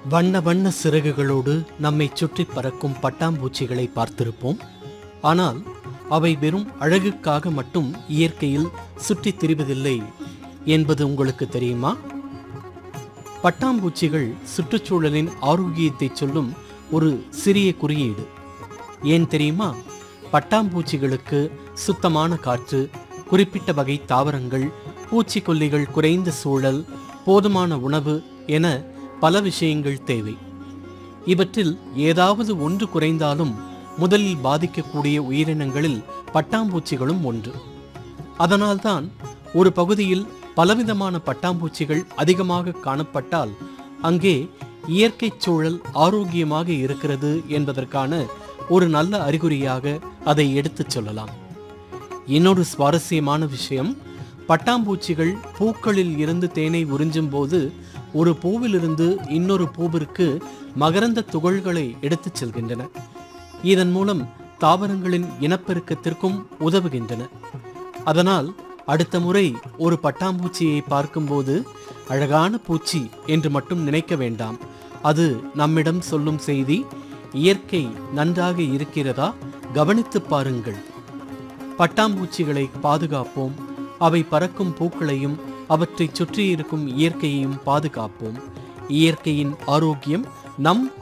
வண்ண வண்ண சிறகுகளோடு நம்மை சுற்றி பறக்கும் பட்டாம்பூச்சிகளை பார்த்திருப்போம் ஆனால் அவை வெறும் அழகுக்காக மட்டும் இயற்கையில் சுற்றித் திரிவதில்லை என்பது உங்களுக்கு தெரியுமா பட்டாம்பூச்சிகள் சுற்றுச்சூழலின் ஆரோக்கியத்தை சொல்லும் ஒரு சிறிய குறியீடு ஏன் தெரியுமா பட்டாம்பூச்சிகளுக்கு சுத்தமான காற்று குறிப்பிட்ட வகை தாவரங்கள் பூச்சிக்கொல்லிகள் குறைந்த சூழல் போதுமான உணவு என பல விஷயங்கள் தேவை இவற்றில் ஏதாவது ஒன்று குறைந்தாலும் முதலில் பாதிக்கக்கூடிய உயிரினங்களில் பட்டாம்பூச்சிகளும் ஒன்று அதனால்தான் ஒரு பகுதியில் பலவிதமான பட்டாம்பூச்சிகள் அதிகமாக காணப்பட்டால் அங்கே இயற்கை சூழல் ஆரோக்கியமாக இருக்கிறது என்பதற்கான ஒரு நல்ல அறிகுறியாக அதை எடுத்துச் சொல்லலாம் இன்னொரு சுவாரஸ்யமான விஷயம் பட்டாம்பூச்சிகள் பூக்களில் இருந்து தேனை உறிஞ்சும் போது ஒரு பூவிலிருந்து இன்னொரு பூவிற்கு மகரந்த துகள்களை எடுத்துச் செல்கின்றன இதன் மூலம் தாவரங்களின் இனப்பெருக்கத்திற்கும் உதவுகின்றன அதனால் அடுத்த முறை ஒரு பட்டாம்பூச்சியை பார்க்கும்போது அழகான பூச்சி என்று மட்டும் நினைக்க வேண்டாம் அது நம்மிடம் சொல்லும் செய்தி இயற்கை நன்றாக இருக்கிறதா கவனித்துப் பாருங்கள் பட்டாம்பூச்சிகளை பாதுகாப்போம் அவை பறக்கும் பூக்களையும் அவற்றைச் சுற்றியிருக்கும் இயற்கையையும் பாதுகாப்போம் இயற்கையின் ஆரோக்கியம் நம்